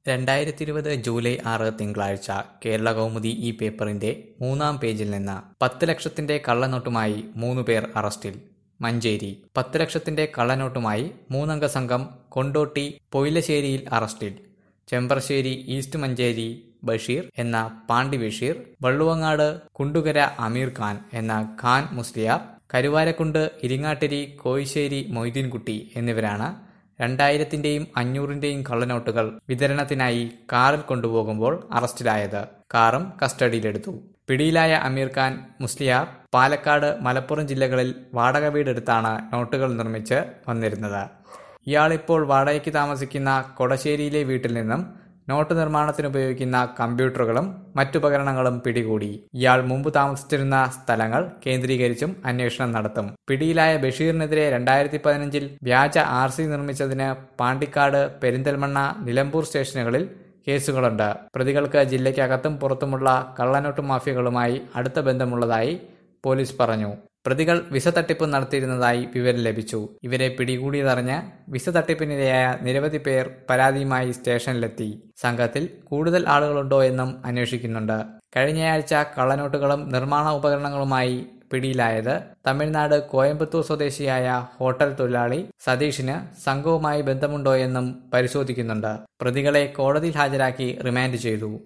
രണ്ടായിരത്തി ഇരുപത് ജൂലൈ ആറ് തിങ്കളാഴ്ച കേരള കൗമുദി ഈ പേപ്പറിന്റെ മൂന്നാം പേജിൽ നിന്ന് പത്ത് ലക്ഷത്തിന്റെ കള്ളനോട്ടുമായി മൂന്ന് പേർ അറസ്റ്റിൽ മഞ്ചേരി പത്ത് ലക്ഷത്തിന്റെ കള്ളനോട്ടുമായി മൂന്നംഗ സംഘം കൊണ്ടോട്ടി പൊയിലശ്ശേരിയിൽ അറസ്റ്റിൽ ചെമ്പ്രശ്ശേരി ഈസ്റ്റ് മഞ്ചേരി ബഷീർ എന്ന പാണ്ടി ബഷീർ വള്ളുവങ്ങാട് കുണ്ടുകര അമീർ ഖാൻ എന്ന ഖാൻ മുസ്ലിയാർ കരുവാരക്കുണ്ട് ഇരിങ്ങാട്ടിരി കോയിശ്ശേരി മൊയ്തീൻകുട്ടി എന്നിവരാണ് രണ്ടായിരത്തിന്റെയും അഞ്ഞൂറിന്റെയും കള്ളനോട്ടുകൾ വിതരണത്തിനായി കാറിൽ കൊണ്ടുപോകുമ്പോൾ അറസ്റ്റിലായത് കാറും കസ്റ്റഡിയിലെടുത്തു പിടിയിലായ അമീർ ഖാൻ മുസ്ലിയാർ പാലക്കാട് മലപ്പുറം ജില്ലകളിൽ വാടക വീടെടുത്താണ് നോട്ടുകൾ നിർമ്മിച്ച് വന്നിരുന്നത് ഇയാളിപ്പോൾ വാടകയ്ക്ക് താമസിക്കുന്ന കൊടശ്ശേരിയിലെ വീട്ടിൽ നിന്നും നോട്ട് നിർമ്മാണത്തിന് ഉപയോഗിക്കുന്ന കമ്പ്യൂട്ടറുകളും മറ്റുപകരണങ്ങളും പിടികൂടി ഇയാൾ മുമ്പ് താമസിച്ചിരുന്ന സ്ഥലങ്ങൾ കേന്ദ്രീകരിച്ചും അന്വേഷണം നടത്തും പിടിയിലായ ബഷീറിനെതിരെ രണ്ടായിരത്തി പതിനഞ്ചിൽ വ്യാജ ആർ സി നിർമ്മിച്ചതിന് പാണ്ടിക്കാട് പെരിന്തൽമണ്ണ നിലമ്പൂർ സ്റ്റേഷനുകളിൽ കേസുകളുണ്ട് പ്രതികൾക്ക് ജില്ലയ്ക്കകത്തും പുറത്തുമുള്ള കള്ളനോട്ട് മാഫിയകളുമായി അടുത്ത ബന്ധമുള്ളതായി പോലീസ് പറഞ്ഞു പ്രതികൾ വിസ തട്ടിപ്പ് നടത്തിയിരുന്നതായി വിവരം ലഭിച്ചു ഇവരെ പിടികൂടിയതറിഞ്ഞ് വിസ തട്ടിപ്പിനിരയായ നിരവധി പേർ പരാതിയുമായി സ്റ്റേഷനിലെത്തി സംഘത്തിൽ കൂടുതൽ ആളുകളുണ്ടോ എന്നും അന്വേഷിക്കുന്നുണ്ട് കഴിഞ്ഞയാഴ്ച കള്ളനോട്ടുകളും നിർമ്മാണ ഉപകരണങ്ങളുമായി പിടിയിലായത് തമിഴ്നാട് കോയമ്പത്തൂർ സ്വദേശിയായ ഹോട്ടൽ തൊഴിലാളി സതീഷിന് സംഘവുമായി ബന്ധമുണ്ടോ എന്നും പരിശോധിക്കുന്നുണ്ട് പ്രതികളെ കോടതിയിൽ ഹാജരാക്കി റിമാൻഡ് ചെയ്തു